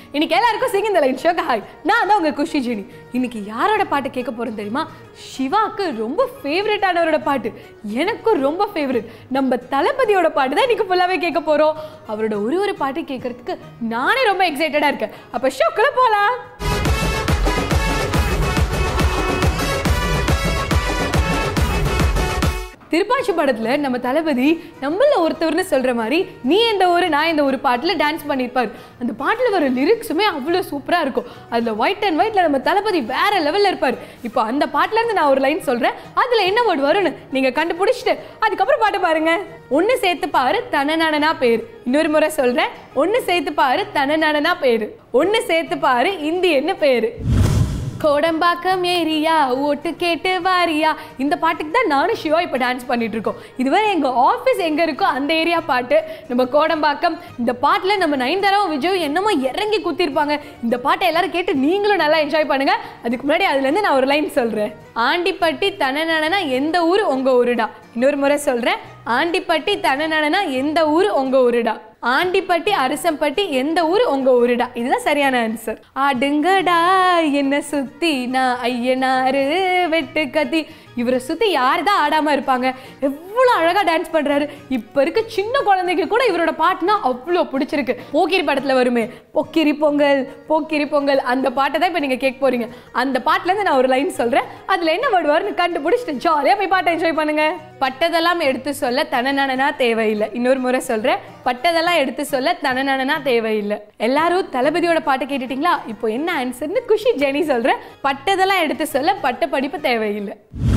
இன்னைக்கு எல்லாருக்கும் சிங் இந்த லைன் ஷோக்கு ஹாய் நான் தான் உங்க குஷி ஜெனி இன்னைக்கு யாரோட பாட்டு கேட்க போறோம் தெரியுமா சிவாக்கு ரொம்ப ஃபேவரட்டானவரோட பாட்டு எனக்கும் ரொம்ப ஃபேவரட் நம்ம தளபதியோட பாட்டு தான் இன்னைக்கு ஃபுல்லாவே கேட்க போறோம் அவரோட ஒரு ஒரு பாட்டு கேட்கறதுக்கு நானே ரொம்ப எக்ஸைட்டடா இருக்கேன் அப்ப ஷோக்குள்ள போலாம் திருப்பாச்சி படத்துல நம்ம தளபதி நம்மள ஒருத்தவர்னு சொல்ற மாதிரி நீ எந்த ஊரு நான் எந்த ஒரு பாட்டுல டான்ஸ் பண்ணியிருப்பார் அந்த பாட்டுல வர லிரிக்ஸுமே அவ்வளோ சூப்பரா இருக்கும் அதுல ஒயிட் அண்ட் ஒயிட்ல நம்ம தளபதி வேற லெவல்ல இருப்பார் இப்போ அந்த பாட்டுல இருந்து நான் ஒரு லைன் சொல்றேன் அதுல என்ன வேர்டு வரும்னு நீங்க கண்டுபிடிச்சிட்டு அதுக்கப்புறம் பாட்டு பாருங்க ஒன்னு சேர்த்து பாரு தனநடனா பேர் இன்னொரு முறை சொல்றேன் ஒன்னு சேர்த்து பாரு தனநடனா பேரு ஒன்னு சேர்த்து பாரு இந்தி என்ன பேரு கோடம்பாக்கம் ஏரியா ஓட்டு கேட்டு வாரியா இந்த பாட்டுக்கு தான் நானும் சிவா இப்போ டான்ஸ் பண்ணிட்டு இருக்கோம் இதுவரை எங்கள் ஆஃபீஸ் எங்கே இருக்கோ அந்த ஏரியா பாட்டு நம்ம கோடம்பாக்கம் இந்த பாட்டில் நம்ம நயன்தாராவும் விஜயும் என்னமோ இறங்கி குத்திருப்பாங்க இந்த பாட்டை எல்லாரும் கேட்டு நீங்களும் நல்லா என்ஜாய் பண்ணுங்க அதுக்கு முன்னாடி அதுலேருந்து நான் ஒரு லைன் சொல்கிறேன் ஆண்டிப்பட்டி தனநடனா எந்த ஊர் உங்கள் ஊருடா இன்னொரு முறை சொல்கிறேன் ஆண்டிப்பட்டி தனநடனா எந்த ஊர் உங்கள் ஊருடா ஆண்டிப்பட்டி அரசம்பட்டி எந்த ஊர் உங்க ஊருடா இதுதான் சரியான ஆன்சர் ஆடுங்கடா என்ன சுத்தி நான் ஐயனாரு வெட்டு கத்தி இவரை சுத்தி யார் தான் ஆடாம இருப்பாங்க எவ்வளவு அழகா டான்ஸ் பண்றாரு இப்ப இருக்க சின்ன குழந்தைக்கு கூட இவரோட பாட்டுனா அவ்வளோ பிடிச்சிருக்கு போக்கிரி படத்துல வருமே பொக்கிரி பொங்கல் போக்கிரி பொங்கல் அந்த பாட்டை தான் இப்ப நீங்க கேட்க போறீங்க அந்த பாட்டுல இருந்து நான் ஒரு லைன் சொல்றேன் அதுல என்ன வேர்டு வரும்னு கண்டுபிடிச்சிட்டு ஜாலியா போய் பாட்டை என்ஜாய் பண்ணுங்க பட்டதெல்லாம் எடுத்து சொல்ல தனநடனா தேவையில்லை இன்னொரு முறை சொல்றேன் பட்டதெல்லாம் எடுத்து சொல்ல தனநடனா தேவையில்லை எல்லாரும் தளபதியோட பாட்டு கேட்டுட்டீங்களா இப்போ என்ன ஆன்சர்னு குஷி ஜெனி சொல்றேன் பட்டதெல்லாம் எடுத்து சொல்ல பட்ட படிப்பு தேவையில்லை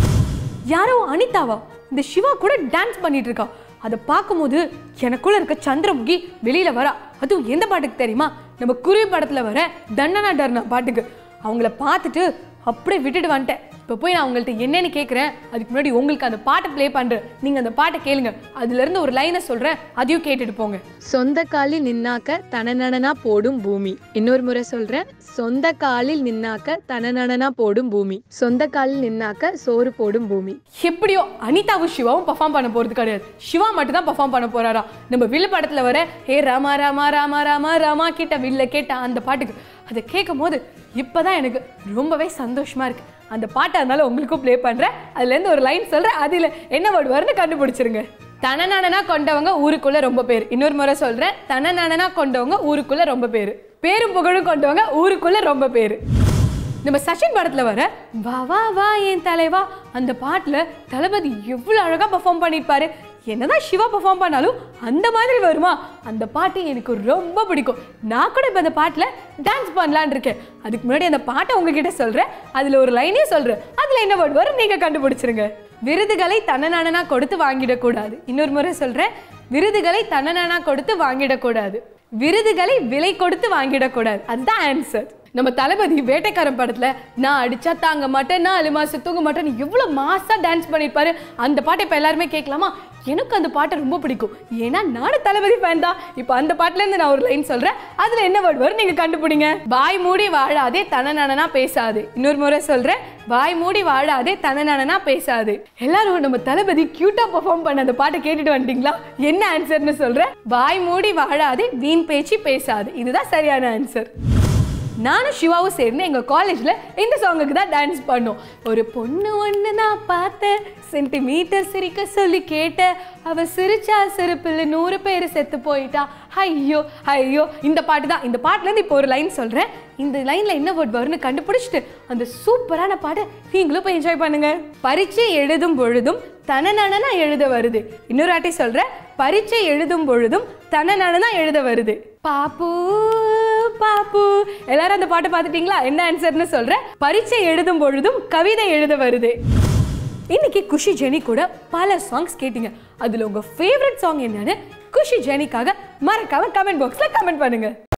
யாரோ அனிதாவா இந்த சிவா கூட டான்ஸ் பண்ணிட்டு இருக்கா அதை பார்க்கும்போது எனக்குள்ள இருக்க சந்திரமுகி வெளியில வரா அதுவும் எந்த பாட்டுக்கு தெரியுமா நம்ம குருவி படத்துல வர தண்டனா டர்னா பாட்டுக்கு அவங்கள பார்த்துட்டு அப்படியே விட்டுட்டு வந்துட்டேன் இப்போ போய் நான் உங்கள்கிட்ட என்னன்னு கேட்குறேன் அதுக்கு முன்னாடி உங்களுக்கு அந்த பாட்டை ப்ளே பண்ணுறேன் நீங்கள் அந்த பாட்டை கேளுங்க அதுலேருந்து ஒரு லைனை சொல்கிறேன் அதையும் கேட்டுட்டு போங்க சொந்த காலில் நின்னாக்க தனநடனா போடும் பூமி இன்னொரு முறை சொல்றேன் சொந்த காலில் நின்னாக்க தனநடனா போடும் பூமி சொந்த காலில் நின்னாக்க சோறு போடும் பூமி எப்படியோ அனிதாவும் சிவாவும் பர்ஃபார்ம் பண்ண போறது கிடையாது சிவா மட்டும் தான் பர்ஃபார்ம் பண்ண போறாரா நம்ம வில்ல படத்துல வர ஹே ராமா ராமா ராமா ராமா ராமா கேட்ட வில்ல கேட்ட அந்த பாட்டுக்கு அதை கேட்கும் போது இப்பதான் எனக்கு ரொம்பவே சந்தோஷமா இருக்கு அந்த பாட்டை அதனால உங்களுக்கும் ப்ளே பண்றேன் அதுல இருந்து ஒரு லைன் சொல்றேன் அதுல என்ன வேர்டு வரும்னு கண்டுபிடிச்சிருங்க தனநடனா கொண்டவங்க ஊருக்குள்ள ரொம்ப பேர் இன்னொரு முறை சொல்றேன் தனநடனா கொண்டவங்க ஊருக்குள்ள ரொம்ப பேர் பேரும் புகழும் கொண்டவங்க ஊருக்குள்ள ரொம்ப பேர் நம்ம சச்சின் படத்துல வர வா வா வா என் தலைவா அந்த பாட்டுல தளபதி எவ்வளவு அழகா பெர்ஃபார்ம் பண்ணியிருப்பாரு என்னதான் சிவா பெர்ஃபார்ம் பண்ணாலும் அந்த மாதிரி வருமா அந்த பாட்டு எனக்கு ரொம்ப பிடிக்கும் நான் கூட இப்போ அந்த பாட்டில் டான்ஸ் பண்ணலான்னு இருக்கேன் அதுக்கு முன்னாடி அந்த பாட்டை உங்ககிட்ட சொல்கிறேன் அதில் ஒரு லைனே சொல்கிறேன் அதில் என்ன வேர்டு வரும் நீங்கள் கண்டுபிடிச்சிருங்க விருதுகளை தன்னநானா கொடுத்து வாங்கிடக்கூடாது இன்னொரு முறை சொல்கிறேன் விருதுகளை தன்னநானா கொடுத்து வாங்கிடக்கூடாது விருதுகளை விலை கொடுத்து வாங்கிடக்கூடாது அதுதான் ஆன்சர் நம்ம தளபதி வேட்டைக்காரன் படத்துல நான் அடிச்சா தாங்க மாட்டேன் நான் அலு மாசம் தூங்க மாட்டேன்னு எவ்வளவு மாசா டான்ஸ் பண்ணியிருப்பாரு அந்த பாட்டை இப்போ எல்லாருமே கேட்கலாமா எனக்கு அந்த பாட்டை ரொம்ப பிடிக்கும் ஏன்னா நானும் தளபதி ஃபேன் தான் இப்போ அந்த பாட்டுல இருந்து நான் ஒரு லைன் சொல்றேன் அதுல என்ன வேர்டு வரும் நீங்க கண்டுபிடிங்க வாய் மூடி வாழாதே தனநடனா பேசாது இன்னொரு முறை சொல்றேன் வாய் மூடி வாழாதே தனநடனா பேசாது எல்லாரும் நம்ம தளபதி கியூட்டா பெர்ஃபார்ம் பண்ண அந்த பாட்டை கேட்டுட்டு வந்துட்டீங்களா என்ன ஆன்சர்னு சொல்றேன் வாய் மூடி வாழாதே வீண் பேச்சு பேசாது இதுதான் சரியான ஆன்சர் நானும் சிவாவும் சேர்ந்து எங்கள் காலேஜில் இந்த சாங்குக்கு தான் டான்ஸ் பண்ணோம் ஒரு பொண்ணு ஒன்று நான் பார்த்தேன் சென்டிமீட்டர் சிரிக்க சொல்லி கேட்டேன் அவ சிரிச்சா சிரிப்பில் நூறு பேர் செத்து போயிட்டா ஐயோ ஐயோ இந்த பாட்டு தான் இந்த பாட்டுலேருந்து இப்போ ஒரு லைன் சொல்கிறேன் இந்த லைனில் என்ன வேர்ட் வரும்னு கண்டுபிடிச்சிட்டு அந்த சூப்பரான பாட்டை நீங்களும் போய் என்ஜாய் பண்ணுங்க பரீட்சை எழுதும் பொழுதும் தனநடனா எழுத வருது இன்னொரு வாட்டி சொல்கிறேன் பரீட்சை எழுதும் பொழுதும் தனநடனா எழுத வருது பாப்பு பாப்பு எல்லாரும் அந்த பாட்டை பார்த்துட்டீங்களா என்ன ஆன்சர்னு சொல்றேன் பரீட்சை எழுதும் பொழுதும் கவிதை எழுத வருது இன்னைக்கு குஷி ஜெனி கூட பல சாங்ஸ் கேட்டீங்க அதுல உங்க ஃபேவரட் சாங் என்னன்னு குஷி ஜெனிக்காக மறக்காம கமெண்ட் பாக்ஸ்ல கமெண்ட் பண்ணுங்க